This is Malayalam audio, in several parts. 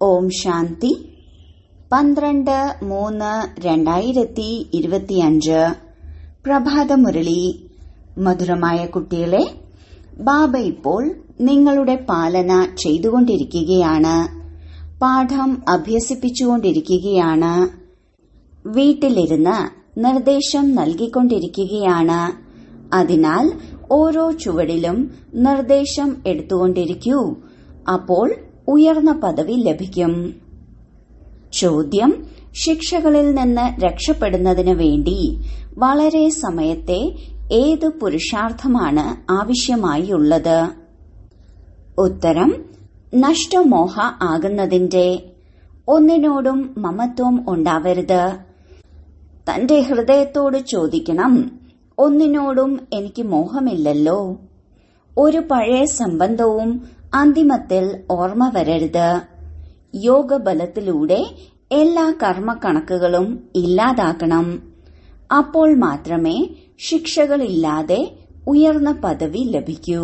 ഓം ശാന്തി പന്ത്രണ്ട് മൂന്ന് രണ്ടായിരത്തി ഇരുപത്തിയഞ്ച് പ്രഭാതമുരളി മധുരമായ കുട്ടികളെ ബാബ ഇപ്പോൾ നിങ്ങളുടെ പാലന ചെയ്തുകൊണ്ടിരിക്കുകയാണ് പാഠം അഭ്യസിപ്പിച്ചുകൊണ്ടിരിക്കുകയാണ് വീട്ടിലിരുന്ന് നിർദ്ദേശം നൽകിക്കൊണ്ടിരിക്കുകയാണ് അതിനാൽ ഓരോ ചുവടിലും നിർദ്ദേശം എടുത്തുകൊണ്ടിരിക്കൂ അപ്പോൾ ഉയർന്ന പദവി ലഭിക്കും ചോദ്യം ശിക്ഷകളിൽ നിന്ന് രക്ഷപ്പെടുന്നതിന് വേണ്ടി വളരെ സമയത്തെ ഏത് പുരുഷാർത്ഥമാണ് ആവശ്യമായുള്ളത് ഉത്തരം നഷ്ടമോഹ ആകുന്നതിന്റെ ഒന്നിനോടും മമത്വം ഉണ്ടാവരുത് തന്റെ ഹൃദയത്തോട് ചോദിക്കണം ഒന്നിനോടും എനിക്ക് മോഹമില്ലല്ലോ ഒരു പഴയ സംബന്ധവും അന്തിമത്തിൽ ഓർമ്മ വരരുത് യോഗബലത്തിലൂടെ എല്ലാ കർമ്മക്കണക്കുകളും ഇല്ലാതാക്കണം അപ്പോൾ മാത്രമേ ശിക്ഷകളില്ലാതെ ഉയർന്ന പദവി ലഭിക്കൂ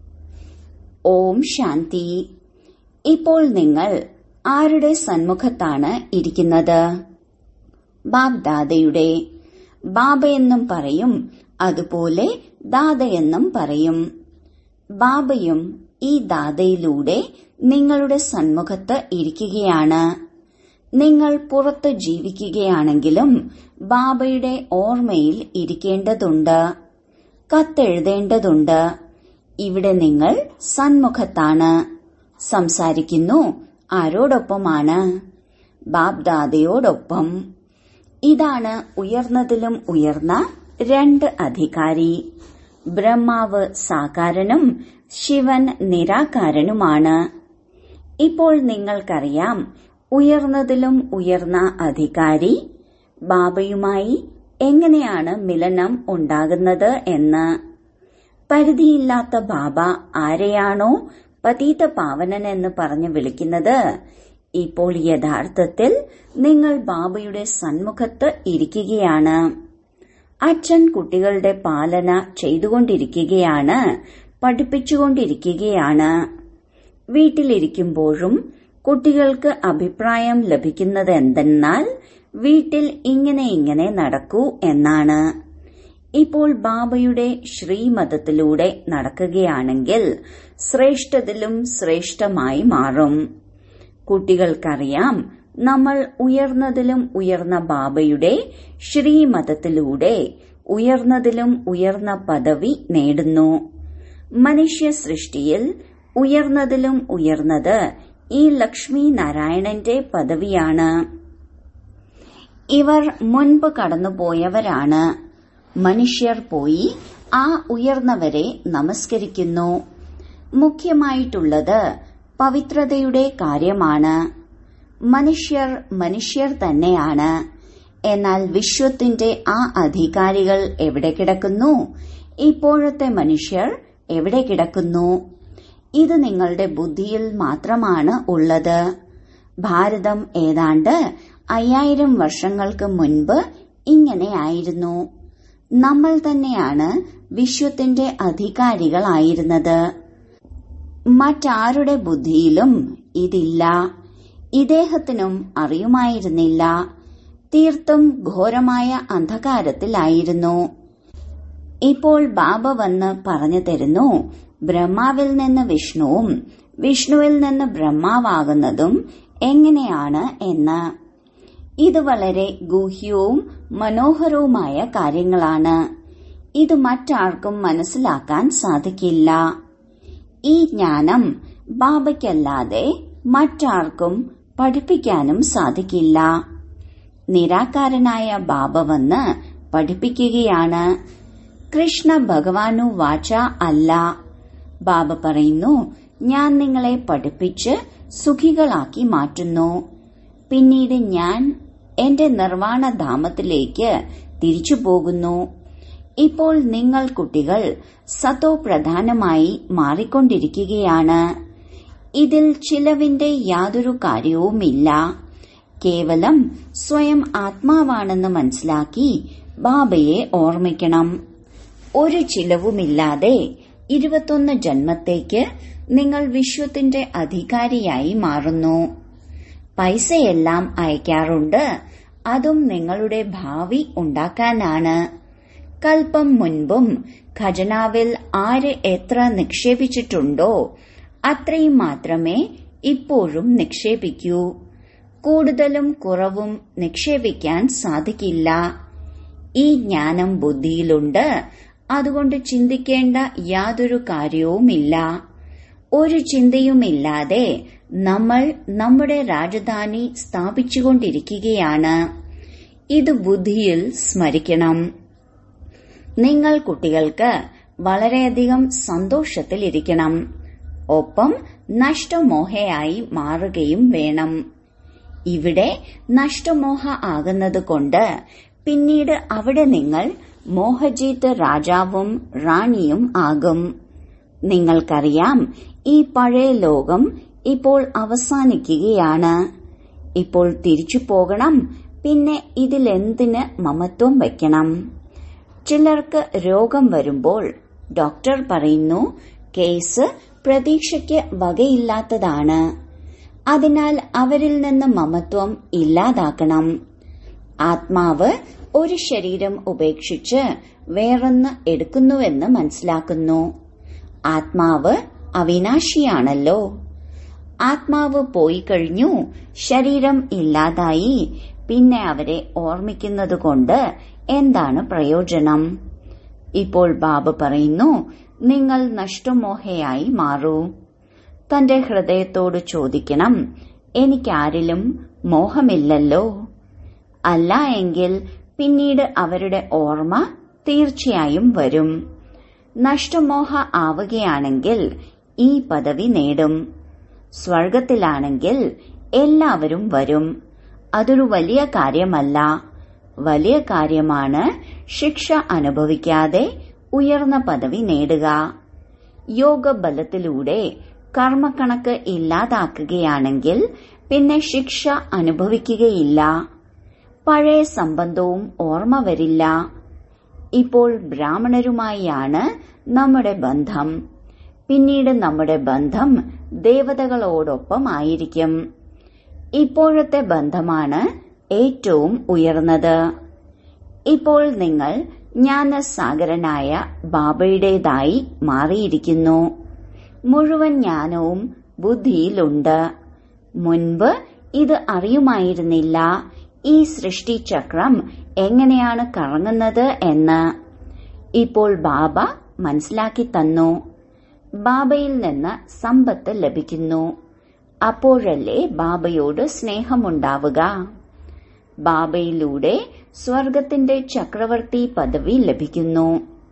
ഓം ശാന്തി ഇപ്പോൾ നിങ്ങൾ ആരുടെ സന്മുഖത്താണ് ഇരിക്കുന്നത് ബാബ് ദാദയുടെ ബാബയെന്നും പറയും അതുപോലെ ദാദയെന്നും പറയും ബാബയും ഈ ദാദയിലൂടെ നിങ്ങളുടെ സന്മുഖത്ത് ഇരിക്കുകയാണ് നിങ്ങൾ പുറത്ത് ജീവിക്കുകയാണെങ്കിലും ബാബയുടെ ഓർമ്മയിൽ ഇരിക്കേണ്ടതുണ്ട് കത്തെഴുതേണ്ടതുണ്ട് ഇവിടെ നിങ്ങൾ സന്മുഖത്താണ് സംസാരിക്കുന്നു ആരോടൊപ്പമാണ് ബാബ്ദാദയോടൊപ്പം ഇതാണ് ഉയർന്നതിലും ഉയർന്ന രണ്ട് അധികാരി ബ്രഹ്മാവ് സാകാരനും ശിവൻ നിരാകാരനുമാണ് ഇപ്പോൾ നിങ്ങൾക്കറിയാം ഉയർന്നതിലും ഉയർന്ന അധികാരി ബാബയുമായി എങ്ങനെയാണ് മിലനം ഉണ്ടാകുന്നത് എന്ന് പരിധിയില്ലാത്ത ബാബ ആരെയാണോ പതീത പാവനൻ എന്ന് പറഞ്ഞു വിളിക്കുന്നത് ഇപ്പോൾ യഥാർത്ഥത്തിൽ നിങ്ങൾ ബാബയുടെ സന്മുഖത്ത് ഇരിക്കുകയാണ് അച്ഛൻ കുട്ടികളുടെ പാലന ചെയ്തുകൊണ്ടിരിക്കുകയാണ് പഠിപ്പിച്ചുകൊണ്ടിരിക്കുകയാണ് വീട്ടിലിരിക്കുമ്പോഴും കുട്ടികൾക്ക് അഭിപ്രായം ലഭിക്കുന്നത് എന്തെന്നാൽ വീട്ടിൽ ഇങ്ങനെ ഇങ്ങനെ നടക്കൂ എന്നാണ് ഇപ്പോൾ ബാബയുടെ ശ്രീമതത്തിലൂടെ നടക്കുകയാണെങ്കിൽ ശ്രേഷ്ഠതിലും ശ്രേഷ്ഠമായി മാറും കുട്ടികൾക്കറിയാം നമ്മൾ ഉയർന്നതിലും ഉയർന്ന ബാബയുടെ ശ്രീമതത്തിലൂടെ ഉയർന്നതിലും ഉയർന്ന പദവി നേടുന്നു മനുഷ്യ സൃഷ്ടിയിൽ ഉയർന്നതിലും ഉയർന്നത് ഈ ലക്ഷ്മി നാരായണന്റെ പദവിയാണ് ഇവർ മുൻപ് കടന്നുപോയവരാണ് മനുഷ്യർ പോയി ആ ഉയർന്നവരെ നമസ്കരിക്കുന്നു മുഖ്യമായിട്ടുള്ളത് പവിത്രതയുടെ കാര്യമാണ് മനുഷ്യർ മനുഷ്യർ തന്നെയാണ് എന്നാൽ വിശ്വത്തിന്റെ ആ അധികാരികൾ എവിടെ കിടക്കുന്നു ഇപ്പോഴത്തെ മനുഷ്യർ എവിടെ കിടക്കുന്നു ഇത് നിങ്ങളുടെ ബുദ്ധിയിൽ മാത്രമാണ് ഉള്ളത് ഭാരതം ഏതാണ്ട് അയ്യായിരം വർഷങ്ങൾക്ക് മുൻപ് ഇങ്ങനെയായിരുന്നു നമ്മൾ തന്നെയാണ് വിശ്വത്തിന്റെ അധികാരികളായിരുന്നത് മറ്റാരുടെ ബുദ്ധിയിലും ഇതില്ല ഇദ്ദേഹത്തിനും അറിയുമായിരുന്നില്ല തീർത്തും ഘോരമായ അന്ധകാരത്തിലായിരുന്നു ഇപ്പോൾ ബാബ വന്ന് പറഞ്ഞു തരുന്നു ബ്രഹ്മാവിൽ നിന്ന് വിഷ്ണുവും വിഷ്ണുവിൽ നിന്ന് ബ്രഹ്മാവാകുന്നതും എങ്ങനെയാണ് എന്ന് ഇത് വളരെ ഗൂഹ്യവും മനോഹരവുമായ കാര്യങ്ങളാണ് ഇത് മറ്റാർക്കും മനസ്സിലാക്കാൻ സാധിക്കില്ല ഈ ജ്ഞാനം ബാബയ്ക്കല്ലാതെ മറ്റാർക്കും പഠിപ്പിക്കാനും സാധിക്കില്ല നിരാകാരനായ ബാബ വന്ന് പഠിപ്പിക്കുകയാണ് കൃഷ്ണ ഭഗവാനു വാച അല്ല ബാബ പറയുന്നു ഞാൻ നിങ്ങളെ പഠിപ്പിച്ച് സുഖികളാക്കി മാറ്റുന്നു പിന്നീട് ഞാൻ എന്റെ നിർവാണധാമത്തിലേക്ക് തിരിച്ചു പോകുന്നു ഇപ്പോൾ നിങ്ങൾ കുട്ടികൾ സതോ പ്രധാനമായി മാറിക്കൊണ്ടിരിക്കുകയാണ് ഇതിൽ ചിലവിന്റെ യാതൊരു കാര്യവുമില്ല കേവലം സ്വയം ആത്മാവാണെന്ന് മനസ്സിലാക്കി ബാബയെ ഓർമ്മിക്കണം ഒരു ചിലവുമില്ലാതെ ഇരുപത്തൊന്ന് ജന്മത്തേക്ക് നിങ്ങൾ വിശ്വത്തിന്റെ അധികാരിയായി മാറുന്നു പൈസയെല്ലാം അയക്കാറുണ്ട് അതും നിങ്ങളുടെ ഭാവി ഉണ്ടാക്കാനാണ് കൽപ്പം മുൻപും ഖജനാവിൽ ആര് എത്ര നിക്ഷേപിച്ചിട്ടുണ്ടോ അത്രയും മാത്രമേ ഇപ്പോഴും നിക്ഷേപിക്കൂ കൂടുതലും കുറവും നിക്ഷേപിക്കാൻ സാധിക്കില്ല ഈ ജ്ഞാനം ബുദ്ധിയിലുണ്ട് അതുകൊണ്ട് ചിന്തിക്കേണ്ട യാതൊരു കാര്യവുമില്ല ഒരു ചിന്തയുമില്ലാതെ നമ്മൾ നമ്മുടെ രാജധാനി സ്ഥാപിച്ചുകൊണ്ടിരിക്കുകയാണ് ഇത് ബുദ്ധിയിൽ സ്മരിക്കണം നിങ്ങൾ കുട്ടികൾക്ക് വളരെയധികം സന്തോഷത്തിലിരിക്കണം ഒപ്പം നഷ്ടമോഹയായി മാറുകയും വേണം ഇവിടെ നഷ്ടമോഹ ആകുന്നത് കൊണ്ട് പിന്നീട് അവിടെ നിങ്ങൾ മോഹജീത്ത് രാജാവും റാണിയും ആകും നിങ്ങൾക്കറിയാം ഈ പഴയ ലോകം ഇപ്പോൾ അവസാനിക്കുകയാണ് ഇപ്പോൾ തിരിച്ചു പോകണം പിന്നെ ഇതിലെന്തിന് മമത്വം വയ്ക്കണം ചിലർക്ക് രോഗം വരുമ്പോൾ ഡോക്ടർ പറയുന്നു കേസ് പ്രതീക്ഷയ്ക്ക് വകയില്ലാത്തതാണ് അതിനാൽ അവരിൽ നിന്ന് മമത്വം ഇല്ലാതാക്കണം ആത്മാവ് ഒരു ശരീരം ഉപേക്ഷിച്ച് വേറൊന്ന് എടുക്കുന്നുവെന്ന് മനസ്സിലാക്കുന്നു ആത്മാവ് അവിനാശിയാണല്ലോ ആത്മാവ് പോയി കഴിഞ്ഞു ശരീരം ഇല്ലാതായി പിന്നെ അവരെ ഓർമ്മിക്കുന്നതുകൊണ്ട് എന്താണ് പ്രയോജനം ഇപ്പോൾ ബാബ പറയുന്നു നിങ്ങൾ നഷ്ടമോഹയായി മാറൂ തന്റെ ഹൃദയത്തോട് ചോദിക്കണം എനിക്കാരിലും മോഹമില്ലല്ലോ അല്ല എങ്കിൽ പിന്നീട് അവരുടെ ഓർമ്മ തീർച്ചയായും വരും നഷ്ടമോഹ ആവുകയാണെങ്കിൽ ഈ പദവി നേടും സ്വർഗത്തിലാണെങ്കിൽ എല്ലാവരും വരും അതൊരു വലിയ കാര്യമല്ല വലിയ കാര്യമാണ് ശിക്ഷ അനുഭവിക്കാതെ ഉയർന്ന പദവി നേടുക യോഗബലത്തിലൂടെ കർമ്മക്കണക്ക് ഇല്ലാതാക്കുകയാണെങ്കിൽ പിന്നെ ശിക്ഷ അനുഭവിക്കുകയില്ല പഴയ സംബന്ധവും ഓർമ്മ വരില്ല ഇപ്പോൾ ബ്രാഹ്മണരുമായാണ് നമ്മുടെ ബന്ധം പിന്നീട് നമ്മുടെ ബന്ധം ദേവതകളോടൊപ്പം ആയിരിക്കും ഇപ്പോഴത്തെ ബന്ധമാണ് ഏറ്റവും ഉയർന്നത് ഇപ്പോൾ നിങ്ങൾ ജ്ഞാനസാഗരനായ ബാബയുടേതായി മാറിയിരിക്കുന്നു മുഴുവൻ ജ്ഞാനവും ബുദ്ധിയിലുണ്ട് മുൻപ് ഇത് അറിയുമായിരുന്നില്ല ഈ സൃഷ്ടിചക്രം എങ്ങനെയാണ് കറങ്ങുന്നത് എന്ന് ഇപ്പോൾ ബാബ മനസ്സിലാക്കി തന്നു ബാബയിൽ നിന്ന് സമ്പത്ത് ലഭിക്കുന്നു അപ്പോഴല്ലേ ബാബയോട് സ്നേഹമുണ്ടാവുക ബാബയിലൂടെ സ്വർഗത്തിന്റെ ചക്രവർത്തി പദവി ലഭിക്കുന്നു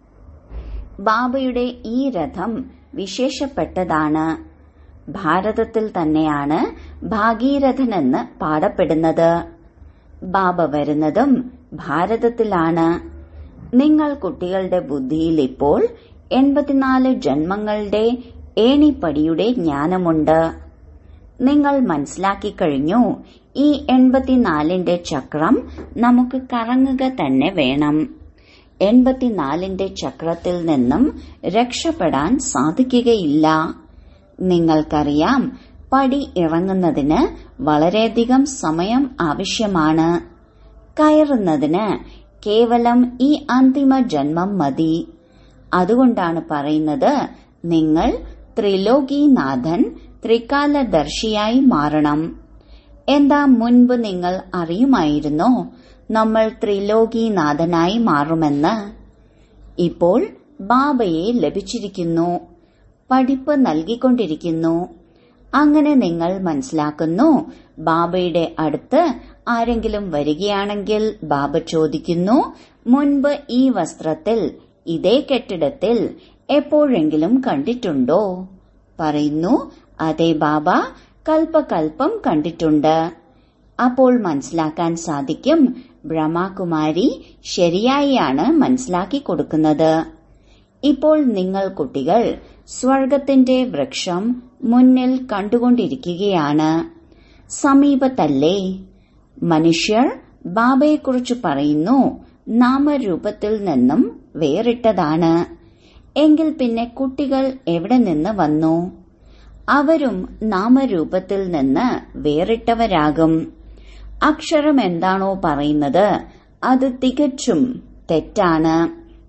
ബാബയുടെ ഈ രഥം വിശേഷപ്പെട്ടതാണ് ഭാരതത്തിൽ തന്നെയാണ് ഭാഗീരഥനെന്ന് പാടപ്പെടുന്നത് ബാബ വരുന്നതും ഭാരതത്തിലാണ് നിങ്ങൾ കുട്ടികളുടെ ബുദ്ധിയിൽ ഇപ്പോൾ എൺപത്തിനാല് ജന്മങ്ങളുടെ ഏണിപ്പടിയുടെ ജ്ഞാനമുണ്ട് നിങ്ങൾ മനസ്സിലാക്കി കഴിഞ്ഞു ഈ എൺപത്തിനാലിന്റെ ചക്രം നമുക്ക് കറങ്ങുക തന്നെ വേണം എൺപത്തിനാലിന്റെ ചക്രത്തിൽ നിന്നും രക്ഷപ്പെടാൻ സാധിക്കുകയില്ല നിങ്ങൾക്കറിയാം പടി ഇറങ്ങുന്നതിന് വളരെയധികം സമയം ആവശ്യമാണ് കയറുന്നതിന് കേവലം ഈ അന്തിമ ജന്മം മതി അതുകൊണ്ടാണ് പറയുന്നത് നിങ്ങൾ ത്രിലോകീനാഥൻ ത്രികാലദർശിയായി മാറണം എന്താ മുൻപ് നിങ്ങൾ അറിയുമായിരുന്നോ നമ്മൾ ത്രിലോകീനാഥനായി മാറുമെന്ന് ഇപ്പോൾ ബാബയെ ലഭിച്ചിരിക്കുന്നു പഠിപ്പ് നൽകിക്കൊണ്ടിരിക്കുന്നു അങ്ങനെ നിങ്ങൾ മനസ്സിലാക്കുന്നു ബാബയുടെ അടുത്ത് ആരെങ്കിലും വരികയാണെങ്കിൽ ബാബ ചോദിക്കുന്നു മുൻപ് ഈ വസ്ത്രത്തിൽ ഇതേ കെട്ടിടത്തിൽ എപ്പോഴെങ്കിലും കണ്ടിട്ടുണ്ടോ പറയുന്നു അതെ ബാബ കൽപ്പകൽപ്പം കണ്ടിട്ടുണ്ട് അപ്പോൾ മനസ്സിലാക്കാൻ സാധിക്കും ബ്രഹ്മകുമാരി ശരിയായാണ് മനസ്സിലാക്കി കൊടുക്കുന്നത് ഇപ്പോൾ നിങ്ങൾ കുട്ടികൾ സ്വർഗത്തിന്റെ വൃക്ഷം മുന്നിൽ കണ്ടുകൊണ്ടിരിക്കുകയാണ് സമീപത്തല്ലേ മനുഷ്യർ ബാബയെക്കുറിച്ച് പറയുന്നു നാമരൂപത്തിൽ നിന്നും വേറിട്ടതാണ് എങ്കിൽ പിന്നെ കുട്ടികൾ എവിടെ നിന്ന് വന്നു അവരും നാമരൂപത്തിൽ നിന്ന് വേറിട്ടവരാകും അക്ഷരം എന്താണോ പറയുന്നത് അത് തികച്ചും തെറ്റാണ്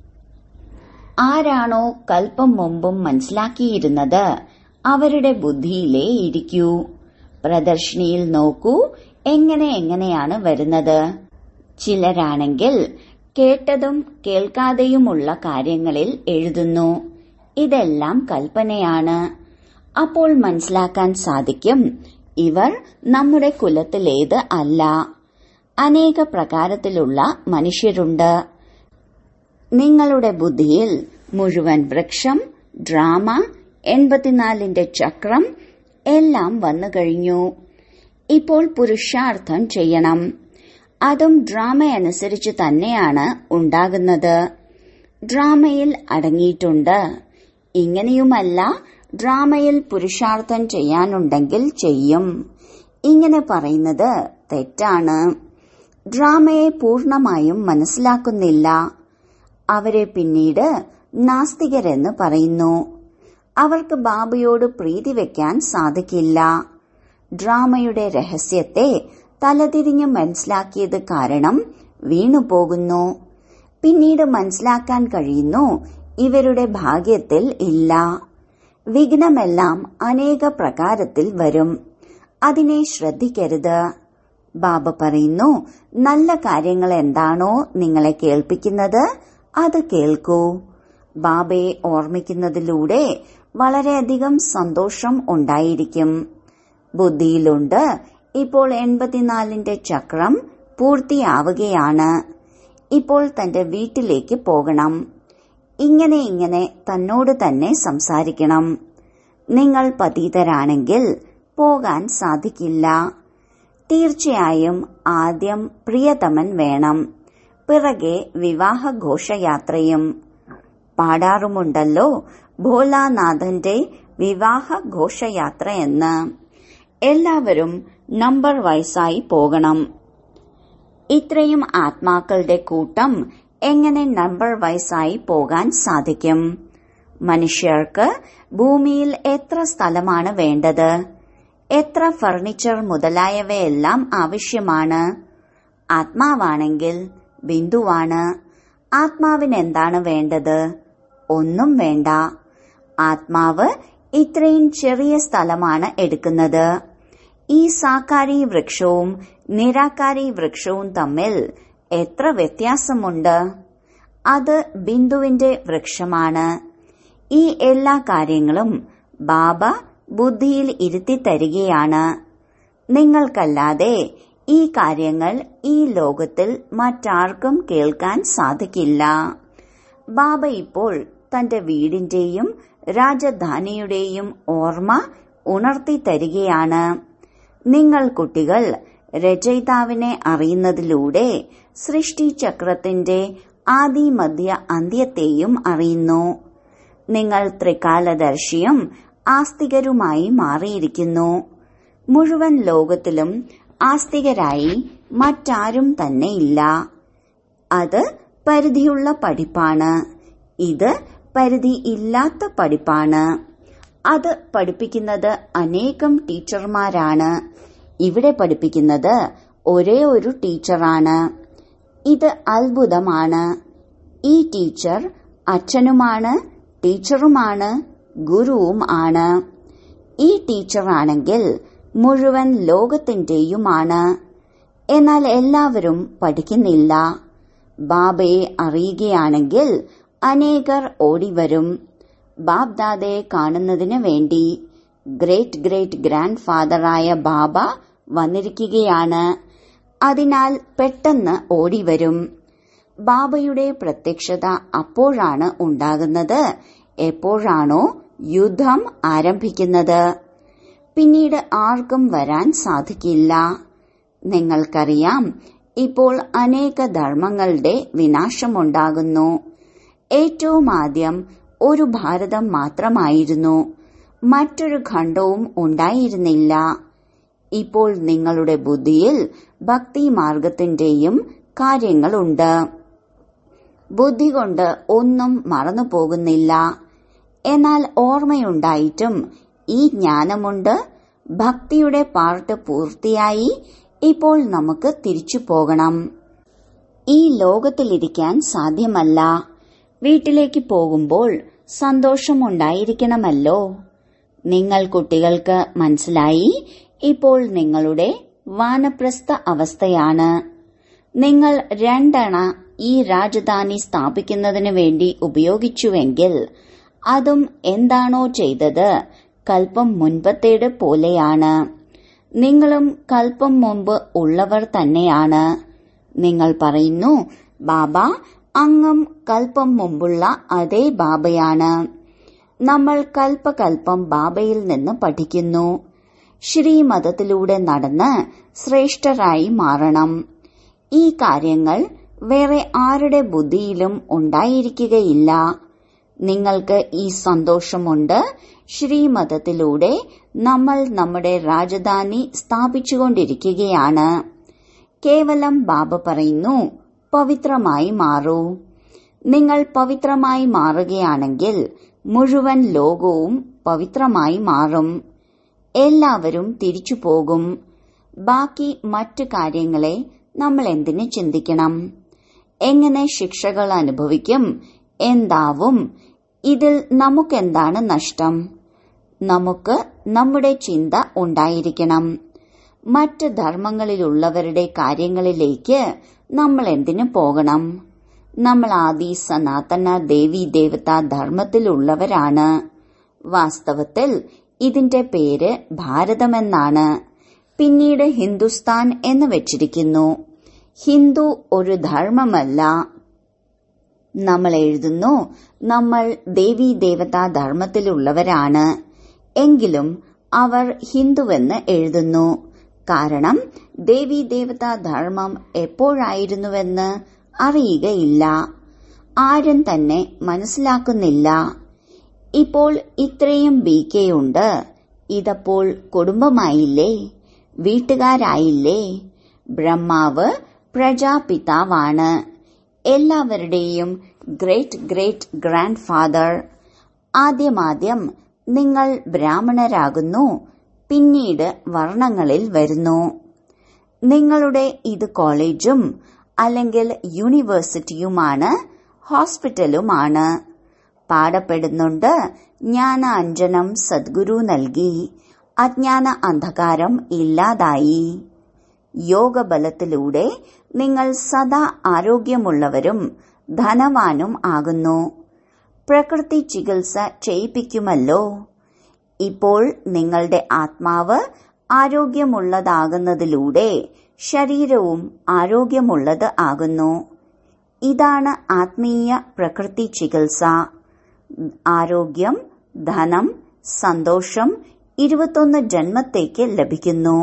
ആരാണോ കൽപ്പം മുമ്പും മനസ്സിലാക്കിയിരുന്നത് അവരുടെ ബുദ്ധിയിലേ ഇരിക്കൂ പ്രദർശിനിയിൽ നോക്കൂ എങ്ങനെ എങ്ങനെയാണ് വരുന്നത് ചിലരാണെങ്കിൽ കേട്ടതും കേൾക്കാതെയുമുള്ള കാര്യങ്ങളിൽ എഴുതുന്നു ഇതെല്ലാം കൽപ്പനയാണ് അപ്പോൾ മനസ്സിലാക്കാൻ സാധിക്കും ഇവർ നമ്മുടെ കുലത്തിലേത് അല്ല അനേക പ്രകാരത്തിലുള്ള മനുഷ്യരുണ്ട് നിങ്ങളുടെ ബുദ്ധിയിൽ മുഴുവൻ വൃക്ഷം ഡ്രാമ എൺപത്തിനാലിന്റെ ചക്രം എല്ലാം വന്നു കഴിഞ്ഞു ഇപ്പോൾ പുരുഷാർത്ഥം ചെയ്യണം അതും ഡ്രാമ അനുസരിച്ച് തന്നെയാണ് ഉണ്ടാകുന്നത് ഡ്രാമയിൽ അടങ്ങിയിട്ടുണ്ട് ഇങ്ങനെയുമല്ല ഡ്രാമയിൽ പുരുഷാർത്ഥം ചെയ്യാനുണ്ടെങ്കിൽ ചെയ്യും ഇങ്ങനെ പറയുന്നത് തെറ്റാണ് ഡ്രാമയെ പൂർണമായും മനസ്സിലാക്കുന്നില്ല അവരെ പിന്നീട് നാസ്തികരെന്ന് പറയുന്നു അവർക്ക് ബാബയോട് പ്രീതി വെക്കാൻ സാധിക്കില്ല ഡ്രാമയുടെ രഹസ്യത്തെ തലതിരിഞ്ഞ് മനസ്സിലാക്കിയത് കാരണം വീണുപോകുന്നു പിന്നീട് മനസ്സിലാക്കാൻ കഴിയുന്നു ഇവരുടെ ഭാഗ്യത്തിൽ ഇല്ല വിഘ്നമെല്ലാം അനേക പ്രകാരത്തിൽ വരും അതിനെ ശ്രദ്ധിക്കരുത് ബാബ പറയുന്നു നല്ല കാര്യങ്ങൾ എന്താണോ നിങ്ങളെ കേൾപ്പിക്കുന്നത് അത് കേൾക്കൂ ബാബയെ ഓർമ്മിക്കുന്നതിലൂടെ വളരെയധികം സന്തോഷം ഉണ്ടായിരിക്കും ബുദ്ധിയിലുണ്ട് ഇപ്പോൾ എൺപത്തിനാലിന്റെ ചക്രം പൂർത്തിയാവുകയാണ് ഇപ്പോൾ തന്റെ വീട്ടിലേക്ക് പോകണം ഇങ്ങനെ ഇങ്ങനെ തന്നോട് തന്നെ സംസാരിക്കണം നിങ്ങൾ പതീതരാണെങ്കിൽ പോകാൻ സാധിക്കില്ല തീർച്ചയായും ആദ്യം പ്രിയതമൻ വേണം പിറകെ വിവാഹ ഘോഷയാത്രയും പാടാറുമുണ്ടല്ലോ ഭോലാനാഥന്റെ വിവാഹ ഘോഷയാത്ര എന്ന് എല്ലാവരും നമ്പർ വയസ്സായി പോകണം ഇത്രയും ആത്മാക്കളുടെ കൂട്ടം എങ്ങനെ നമ്പർ വയസ്സായി പോകാൻ സാധിക്കും മനുഷ്യർക്ക് ഭൂമിയിൽ എത്ര സ്ഥലമാണ് വേണ്ടത് എത്ര ഫർണിച്ചർ മുതലായവയെല്ലാം ആവശ്യമാണ് ആത്മാവാണെങ്കിൽ ബിന്ദുവാണ് ആത്മാവിന് എന്താണ് വേണ്ടത് ഒന്നും വേണ്ട ആത്മാവ് ഇത്രയും ചെറിയ സ്ഥലമാണ് എടുക്കുന്നത് ഈ സാകാരി വൃക്ഷവും നിരാകാരി വൃക്ഷവും തമ്മിൽ എത്ര വ്യത്യാസമുണ്ട് അത് ബിന്ദുവിന്റെ വൃക്ഷമാണ് ഈ എല്ലാ കാര്യങ്ങളും ബാബ ബുദ്ധിയിൽ ഇരുത്തി തരികയാണ് നിങ്ങൾക്കല്ലാതെ ഈ കാര്യങ്ങൾ ഈ ലോകത്തിൽ മറ്റാർക്കും കേൾക്കാൻ സാധിക്കില്ല ബാബ ഇപ്പോൾ തന്റെ വീടിന്റെയും രാജധാനിയുടെയും ഓർമ്മ ഉണർത്തി തരികയാണ് നിങ്ങൾ കുട്ടികൾ രചയിതാവിനെ അറിയുന്നതിലൂടെ സൃഷ്ടിചക്രത്തിന്റെ ആദി മധ്യ അന്ത്യത്തെയും അറിയുന്നു നിങ്ങൾ ത്രികാലദർശിയും ആസ്തികരുമായി മാറിയിരിക്കുന്നു മുഴുവൻ ലോകത്തിലും ആസ്തികരായി മറ്റാരും തന്നെയില്ല അത് പരിധിയുള്ള പഠിപ്പാണ് ഇത് പരിധി ഇല്ലാത്ത പഠിപ്പാണ് അത് പഠിപ്പിക്കുന്നത് അനേകം ടീച്ചർമാരാണ് ഇവിടെ പഠിപ്പിക്കുന്നത് ഒരേ ഒരു ടീച്ചറാണ് ഇത് അത്ഭുതമാണ് ഈ ടീച്ചർ അച്ഛനുമാണ് ടീച്ചറുമാണ് ഗുരുവും ആണ് ഈ ടീച്ചറാണെങ്കിൽ മുഴുവൻ ലോകത്തിന്റെയുമാണ് എന്നാൽ എല്ലാവരും പഠിക്കുന്നില്ല ബാബയെ അറിയുകയാണെങ്കിൽ അനേകർ ഓടിവരും ബാബ്ദാദയെ കാണുന്നതിന് വേണ്ടി ഗ്രേറ്റ് ഗ്രേറ്റ് ഗ്രാൻഡ് ഫാദറായ ബാബ വന്നിരിക്കുകയാണ് അതിനാൽ പെട്ടെന്ന് ഓടിവരും ബാബയുടെ പ്രത്യക്ഷത അപ്പോഴാണ് ഉണ്ടാകുന്നത് എപ്പോഴാണോ യുദ്ധം ആരംഭിക്കുന്നത് പിന്നീട് ആർക്കും വരാൻ സാധിക്കില്ല നിങ്ങൾക്കറിയാം ഇപ്പോൾ അനേക ധർമ്മങ്ങളുടെ വിനാശമുണ്ടാകുന്നു ഏറ്റവും ആദ്യം ഒരു ഭാരതം മാത്രമായിരുന്നു മറ്റൊരു ഖണ്ഡവും ഉണ്ടായിരുന്നില്ല ഇപ്പോൾ നിങ്ങളുടെ ബുദ്ധിയിൽ ഭക്തി മാർഗത്തിന്റെയും കാര്യങ്ങളുണ്ട് ബുദ്ധി കൊണ്ട് ഒന്നും മറന്നു പോകുന്നില്ല എന്നാൽ ഓർമ്മയുണ്ടായിട്ടും ഈ ജ്ഞാനമുണ്ട് ഭക്തിയുടെ പാർട്ട് പൂർത്തിയായി ഇപ്പോൾ നമുക്ക് തിരിച്ചു പോകണം ഈ ലോകത്തിലിരിക്കാൻ സാധ്യമല്ല വീട്ടിലേക്ക് പോകുമ്പോൾ സന്തോഷമുണ്ടായിരിക്കണമല്ലോ നിങ്ങൾ കുട്ടികൾക്ക് മനസ്സിലായി ഇപ്പോൾ നിങ്ങളുടെ വാനപ്രസ്ഥ അവസ്ഥയാണ് നിങ്ങൾ രണ്ടണ ഈ രാജധാനി സ്ഥാപിക്കുന്നതിന് വേണ്ടി ഉപയോഗിച്ചുവെങ്കിൽ അതും എന്താണോ ചെയ്തത് കൽപ്പം മുൻപത്തേത് പോലെയാണ് നിങ്ങളും കൽപ്പം മുമ്പ് ഉള്ളവർ തന്നെയാണ് നിങ്ങൾ പറയുന്നു ബാബ അങ്ങും കൽപ്പം മുമ്പുള്ള അതേ ബാബയാണ് നമ്മൾ കൽപ്പകൽപ്പം ബാബയിൽ നിന്ന് പഠിക്കുന്നു ശ്രീമതത്തിലൂടെ നടന്ന് ശ്രേഷ്ഠരായി മാറണം ഈ കാര്യങ്ങൾ വേറെ ആരുടെ ബുദ്ധിയിലും ഉണ്ടായിരിക്കുകയില്ല നിങ്ങൾക്ക് ഈ സന്തോഷമുണ്ട് ശ്രീമതത്തിലൂടെ നമ്മൾ നമ്മുടെ രാജധാനി സ്ഥാപിച്ചുകൊണ്ടിരിക്കുകയാണ് കേവലം ബാബ പറയുന്നു പവിത്രമായി മാറൂ നിങ്ങൾ പവിത്രമായി മാറുകയാണെങ്കിൽ മുഴുവൻ ലോകവും പവിത്രമായി മാറും എല്ലാവരും തിരിച്ചു പോകും ബാക്കി മറ്റു കാര്യങ്ങളെ നമ്മൾ എന്തിനു ചിന്തിക്കണം എങ്ങനെ ശിക്ഷകൾ അനുഭവിക്കും എന്താവും ഇതിൽ നമുക്കെന്താണ് നഷ്ടം നമുക്ക് നമ്മുടെ ചിന്ത ഉണ്ടായിരിക്കണം മറ്റ് ധർമ്മങ്ങളിലുള്ളവരുടെ കാര്യങ്ങളിലേക്ക് നമ്മൾ എന്തിനു പോകണം നമ്മൾ ആദി സനാതന ദേവി ദേവതാ ധർമ്മത്തിലുള്ളവരാണ് വാസ്തവത്തിൽ ഇതിന്റെ പേര് ഭാരതമെന്നാണ് പിന്നീട് ഹിന്ദുസ്ഥാൻ എന്ന് വെച്ചിരിക്കുന്നു ഹിന്ദു ഒരു ധർമ്മമല്ല നമ്മൾ എഴുതുന്നു നമ്മൾ ദേവി ദേവതാ ധർമ്മത്തിലുള്ളവരാണ് എങ്കിലും അവർ ഹിന്ദുവെന്ന് എഴുതുന്നു കാരണം ദേവി ദേവതാ ധർമ്മം എപ്പോഴായിരുന്നുവെന്ന് അറിയുകയില്ല ആരും തന്നെ മനസ്സിലാക്കുന്നില്ല ഇപ്പോൾ ഇത്രയും ബി കെ ഉണ്ട് ഇതപ്പോൾ കുടുംബമായില്ലേ വീട്ടുകാരായില്ലേ ബ്രഹ്മാവ് പ്രജാപിതാവാണ് എല്ലാവരുടെയും ഗ്രേറ്റ് ഗ്രേറ്റ് ഗ്രാൻഡ് ഫാദർ ആദ്യമാദ്യം നിങ്ങൾ ബ്രാഹ്മണരാകുന്നു പിന്നീട് വർണ്ണങ്ങളിൽ വരുന്നു നിങ്ങളുടെ ഇത് കോളേജും അല്ലെങ്കിൽ യൂണിവേഴ്സിറ്റിയുമാണ് ഹോസ്പിറ്റലുമാണ് പാടപ്പെടുന്നുണ്ട് ജ്ഞാനാഞ്ജനം സദ്ഗുരു നൽകി അജ്ഞാന അന്ധകാരം ഇല്ലാതായി യോഗബലത്തിലൂടെ നിങ്ങൾ സദാ ആരോഗ്യമുള്ളവരും ധനവാനും ആകുന്നു പ്രകൃതി ചികിത്സ ചെയ്യിപ്പിക്കുമല്ലോ ഇപ്പോൾ നിങ്ങളുടെ ആത്മാവ് ആരോഗ്യമുള്ളതാകുന്നതിലൂടെ ശരീരവും ആരോഗ്യമുള്ളത് ആകുന്നു ഇതാണ് ആത്മീയ പ്രകൃതി ചികിത്സ ആരോഗ്യം ധനം സന്തോഷം ഇരുപത്തൊന്ന് ജന്മത്തേക്ക് ലഭിക്കുന്നു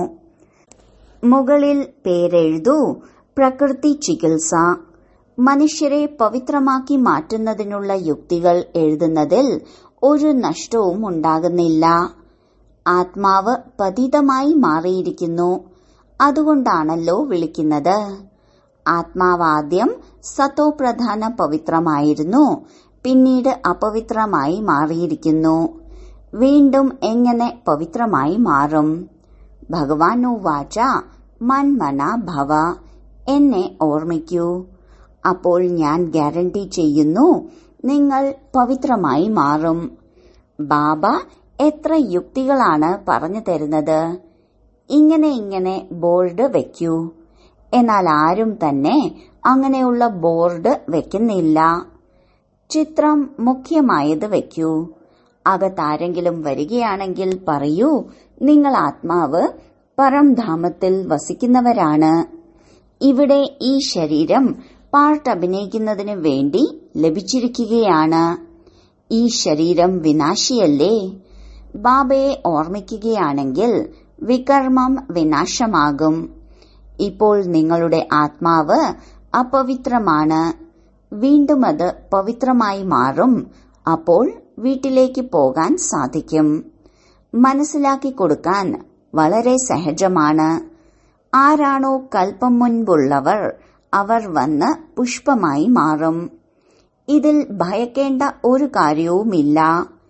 മുകളിൽ പേരെഴുതൂ പ്രകൃതി ചികിത്സ മനുഷ്യരെ പവിത്രമാക്കി മാറ്റുന്നതിനുള്ള യുക്തികൾ എഴുതുന്നതിൽ ഒരു നഷ്ടവും ഉണ്ടാകുന്നില്ല ആത്മാവ് പതിതമായി മാറിയിരിക്കുന്നു അതുകൊണ്ടാണല്ലോ വിളിക്കുന്നത് ആത്മാവാദ്യം സത്തോപ്രധാന പവിത്രമായിരുന്നു പിന്നീട് അപവിത്രമായി മാറിയിരിക്കുന്നു വീണ്ടും എങ്ങനെ പവിത്രമായി മാറും ഭഗവാനു വാച മൺമന ഭവ എന്നെ ഓർമ്മിക്കൂ അപ്പോൾ ഞാൻ ഗ്യാരണ്ടി ചെയ്യുന്നു നിങ്ങൾ പവിത്രമായി മാറും ബാബ എത്ര യുക്തികളാണ് പറഞ്ഞു തരുന്നത് ഇങ്ങനെ ഇങ്ങനെ ബോർഡ് വെക്കൂ എന്നാൽ ആരും തന്നെ അങ്ങനെയുള്ള ബോർഡ് വെക്കുന്നില്ല ചിത്രം മുഖ്യമായത് വെക്കൂ അകത്താരെങ്കിലും വരികയാണെങ്കിൽ പറയൂ നിങ്ങൾ ആത്മാവ് പരംധാമത്തിൽ വസിക്കുന്നവരാണ് ഇവിടെ ഈ ശരീരം പാർട്ട് അഭിനയിക്കുന്നതിന് വേണ്ടി ലഭിച്ചിരിക്കുകയാണ് ഈ ശരീരം വിനാശിയല്ലേ ബാബയെ ഓർമ്മിക്കുകയാണെങ്കിൽ വികർമ്മം വിനാശമാകും ഇപ്പോൾ നിങ്ങളുടെ ആത്മാവ് അപവിത്രമാണ് വീണ്ടും അത് പവിത്രമായി മാറും അപ്പോൾ വീട്ടിലേക്ക് പോകാൻ സാധിക്കും മനസ്സിലാക്കി കൊടുക്കാൻ വളരെ സഹജമാണ് ആരാണോ കൽപ്പം മുൻപുള്ളവർ അവർ വന്ന് പുഷ്പമായി മാറും ഇതിൽ ഭയക്കേണ്ട ഒരു കാര്യവുമില്ല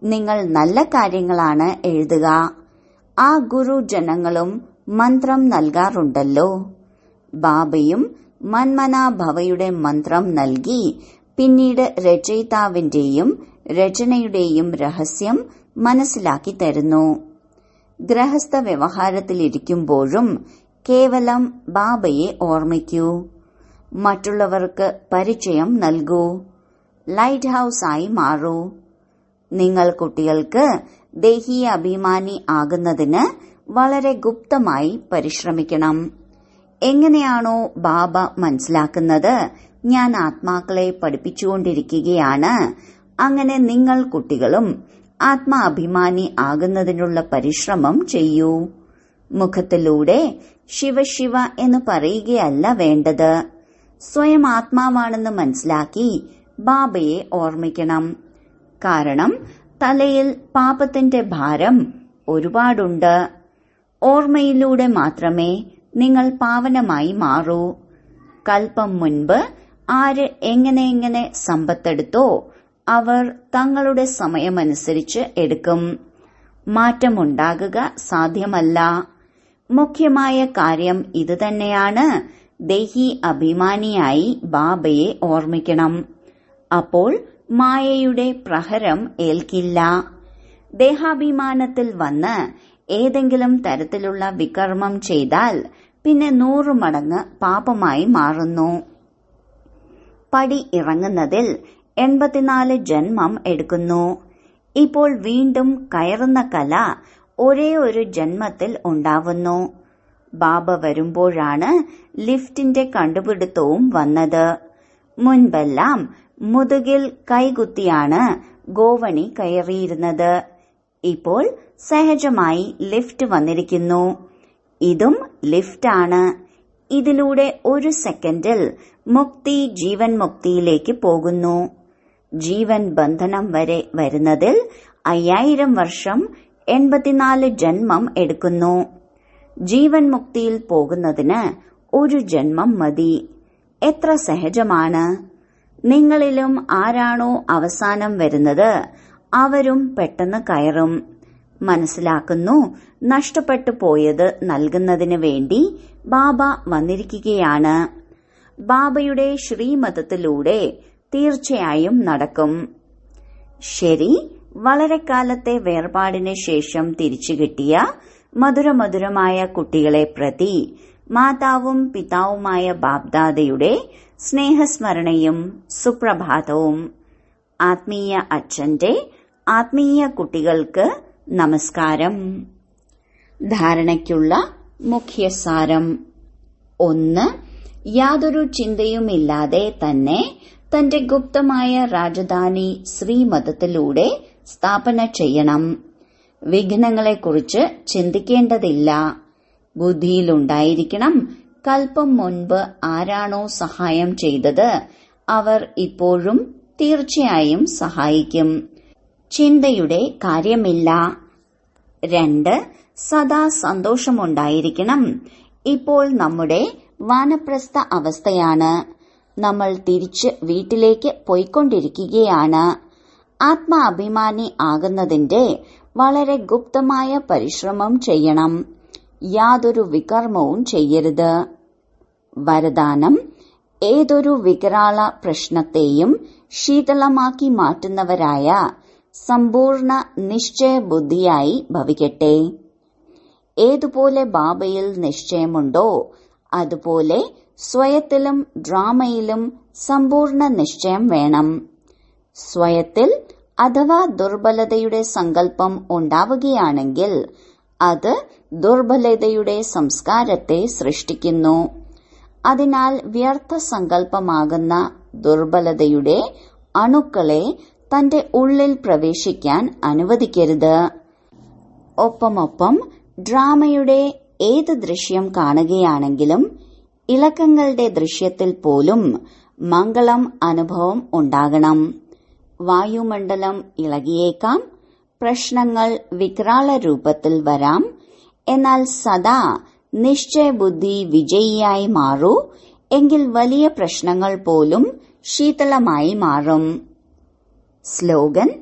നിങ്ങൾ നല്ല കാര്യങ്ങളാണ് എഴുതുക ആ ഗുരുജനങ്ങളും മന്ത്രം നൽകാറുണ്ടല്ലോ ബാബയും മന്മനാഭവയുടെ മന്ത്രം നൽകി പിന്നീട് രചയിതാവിന്റെയും രചനയുടെയും രഹസ്യം മനസ്സിലാക്കി തരുന്നു ഗ്രഹസ്ഥ വ്യവഹാരത്തിലിരിക്കുമ്പോഴും കേവലം ബാബയെ ഓർമ്മിക്കൂ മറ്റുള്ളവർക്ക് പരിചയം നൽകൂ ലൈറ്റ് ഹൌസായി മാറൂ നിങ്ങൾ കുട്ടികൾക്ക് ദേഹീയ അഭിമാനി ആകുന്നതിന് വളരെ ഗുപ്തമായി പരിശ്രമിക്കണം എങ്ങനെയാണോ ബാബ മനസ്സിലാക്കുന്നത് ഞാൻ ആത്മാക്കളെ പഠിപ്പിച്ചുകൊണ്ടിരിക്കുകയാണ് അങ്ങനെ നിങ്ങൾ കുട്ടികളും ആത്മാഭിമാനി ആകുന്നതിനുള്ള പരിശ്രമം ചെയ്യൂ മുഖത്തിലൂടെ ശിവശിവ എന്ന് പറയുകയല്ല വേണ്ടത് സ്വയം ആത്മാവാണെന്ന് മനസ്സിലാക്കി ബാബയെ ഓർമ്മിക്കണം കാരണം തലയിൽ പാപത്തിന്റെ ഭാരം ഒരുപാടുണ്ട് ഓർമ്മയിലൂടെ മാത്രമേ നിങ്ങൾ പാവനമായി മാറൂ കൽപ്പം മുൻപ് ആര് എങ്ങനെ എങ്ങനെ സമ്പത്തെടുത്തോ അവർ തങ്ങളുടെ സമയമനുസരിച്ച് എടുക്കും മാറ്റമുണ്ടാകുക സാധ്യമല്ല മുഖ്യമായ കാര്യം ഇതുതന്നെയാണ് ദേഹി അഭിമാനിയായി ബാബയെ ഓർമ്മിക്കണം അപ്പോൾ മായയുടെ പ്രഹരം ഏൽക്കില്ല ദേഹാഭിമാനത്തിൽ വന്ന് ഏതെങ്കിലും തരത്തിലുള്ള വികർമ്മം ചെയ്താൽ പിന്നെ നൂറു മടങ്ങ് പാപമായി മാറുന്നു പടി ഇറങ്ങുന്നതിൽ എൺപത്തിനാല് ജന്മം എടുക്കുന്നു ഇപ്പോൾ വീണ്ടും കയറുന്ന കല ഒരേ ഒരു ജന്മത്തിൽ ഉണ്ടാവുന്നു ബാബ വരുമ്പോഴാണ് ലിഫ്റ്റിന്റെ കണ്ടുപിടുത്തവും വന്നത് മുൻപെല്ലാം മുതുകിൽ കൈകുത്തിയാണ് ഗോവണി കയറിയിരുന്നത് ഇപ്പോൾ സഹജമായി ലിഫ്റ്റ് വന്നിരിക്കുന്നു ഇതും ലിഫ്റ്റാണ് ഇതിലൂടെ ഒരു സെക്കൻഡിൽ മുക്തി ജീവൻ മുക്തിയിലേക്ക് പോകുന്നു ജീവൻ ബന്ധനം വരെ വരുന്നതിൽ അയ്യായിരം വർഷം എൺപത്തിനാല് ജന്മം എടുക്കുന്നു ജീവൻ മുക്തിയിൽ പോകുന്നതിന് ഒരു ജന്മം മതി എത്ര സഹജമാണ് നിങ്ങളിലും ആരാണോ അവസാനം വരുന്നത് അവരും പെട്ടെന്ന് കയറും മനസ്സിലാക്കുന്നു നഷ്ടപ്പെട്ടു പോയത് നൽകുന്നതിന് വേണ്ടി ബാബ വന്നിരിക്കുകയാണ് ബാബയുടെ ശ്രീമതത്തിലൂടെ തീർച്ചയായും നടക്കും ശരി വളരെ കാലത്തെ വേർപാടിന് ശേഷം തിരിച്ചു കിട്ടിയ മധുരമധുരമായ കുട്ടികളെ പ്രതി മാതാവും പിതാവുമായ ബാബ്ദാദയുടെ സ്നേഹസ്മരണയും സുപ്രഭാതവും ആത്മീയ അച്ഛന്റെ ആത്മീയ കുട്ടികൾക്ക് നമസ്കാരം ധാരണയ്ക്കുള്ള മുഖ്യസാരം ഒന്ന് യാതൊരു ചിന്തയുമില്ലാതെ തന്നെ തന്റെ ഗുപ്തമായ രാജധാനി ശ്രീമതത്തിലൂടെ സ്ഥാപന ചെയ്യണം വിഘ്നങ്ങളെക്കുറിച്ച് ചിന്തിക്കേണ്ടതില്ല ബുദ്ധിയിലുണ്ടായിരിക്കണം കൽപ്പം മുൻപ് ആരാണോ സഹായം ചെയ്തത് അവർ ഇപ്പോഴും തീർച്ചയായും സഹായിക്കും ചിന്തയുടെ കാര്യമില്ല രണ്ട് സദാ സന്തോഷമുണ്ടായിരിക്കണം ഇപ്പോൾ നമ്മുടെ വാനപ്രസ്ഥ അവസ്ഥയാണ് നമ്മൾ തിരിച്ച് വീട്ടിലേക്ക് പോയിക്കൊണ്ടിരിക്കുകയാണ് ആത്മാഭിമാനി ആകുന്നതിന്റെ വളരെ ഗുപ്തമായ പരിശ്രമം ചെയ്യണം യാതൊരു വികർമ്മവും ചെയ്യരുത് വരദാനം ഏതൊരു വികരാള പ്രശ്നത്തെയും ശീതളമാക്കി മാറ്റുന്നവരായ സമ്പൂർണ്ണ നിശ്ചയബുദ്ധിയായി ഭവിക്കട്ടെ ഏതുപോലെ ബാബയിൽ നിശ്ചയമുണ്ടോ അതുപോലെ സ്വയത്തിലും ഡ്രാമയിലും സമ്പൂർണ്ണ നിശ്ചയം വേണം സ്വയത്തിൽ അഥവാ ദുർബലതയുടെ സങ്കല്പം ഉണ്ടാവുകയാണെങ്കിൽ അത് ദുർബലതയുടെ സംസ്കാരത്തെ സൃഷ്ടിക്കുന്നു അതിനാൽ വ്യർത്ഥ സങ്കല്പമാകുന്ന ദുർബലതയുടെ അണുക്കളെ തന്റെ ഉള്ളിൽ പ്രവേശിക്കാൻ അനുവദിക്കരുത് ഒപ്പമൊപ്പം ഡ്രാമയുടെ ഏത് ദൃശ്യം കാണുകയാണെങ്കിലും ഇളക്കങ്ങളുടെ ദൃശ്യത്തിൽ പോലും മംഗളം അനുഭവം ഉണ്ടാകണം വായുമണ്ഡലം ഇളകിയേക്കാം പ്രശ്നങ്ങൾ വികരാള രൂപത്തിൽ വരാം എന്നാൽ സദാ നിശ്ചയബുദ്ധി വിജയിയായി മാറൂ എങ്കിൽ വലിയ പ്രശ്നങ്ങൾ പോലും ശീതളമായി മാറും സ്ലോഗൻ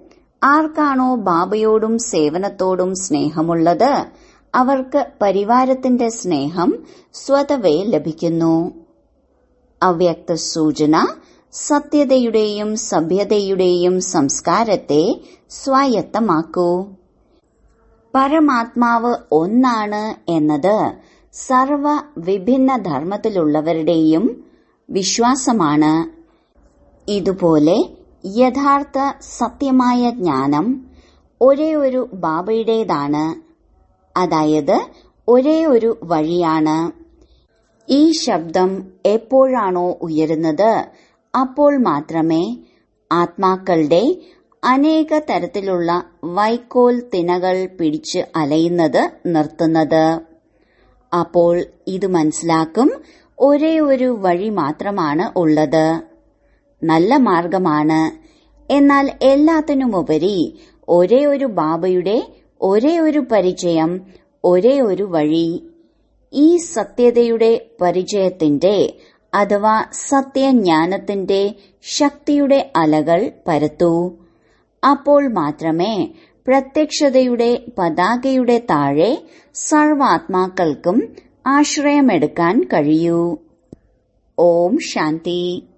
ആർക്കാണോ ബാബയോടും സേവനത്തോടും സ്നേഹമുള്ളത് അവർക്ക് പരിവാരത്തിന്റെ സ്നേഹം സ്വതവേ ലഭിക്കുന്നു അവ്യക്ത സൂചന സത്യതയുടെയും സഭ്യതയുടെയും സംസ്കാരത്തെ സ്വായത്തമാക്കൂ പരമാത്മാവ് ഒന്നാണ് എന്നത് സർവ വിഭിന്ന ധർമ്മത്തിലുള്ളവരുടെയും വിശ്വാസമാണ് ഇതുപോലെ യഥാർത്ഥ സത്യമായ ജ്ഞാനം ഒരേ ഒരു ബാബയുടേതാണ് അതായത് ഒരേ ഒരു വഴിയാണ് ഈ ശബ്ദം എപ്പോഴാണോ ഉയരുന്നത് അപ്പോൾ മാത്രമേ ആത്മാക്കളുടെ അനേക തരത്തിലുള്ള വൈക്കോൽ തിനകൾ പിടിച്ച് അലയുന്നത് നിർത്തുന്നത് അപ്പോൾ ഇത് മനസ്സിലാക്കും ഒരേ ഒരു വഴി മാത്രമാണ് ഉള്ളത് നല്ല മാർഗമാണ് എന്നാൽ എല്ലാത്തിനുമുപരി ഒരേ ഒരു ബാബയുടെ ഒരേ ഒരു പരിചയം ഒരേ ഒരു വഴി ഈ സത്യതയുടെ പരിചയത്തിന്റെ അഥവാ സത്യജ്ഞാനത്തിന്റെ ശക്തിയുടെ അലകൾ പരത്തൂ അപ്പോൾ മാത്രമേ പ്രത്യക്ഷതയുടെ പതാകയുടെ താഴെ സർവാത്മാക്കൾക്കും ആശ്രയമെടുക്കാൻ കഴിയൂ ഓം ശാന്തി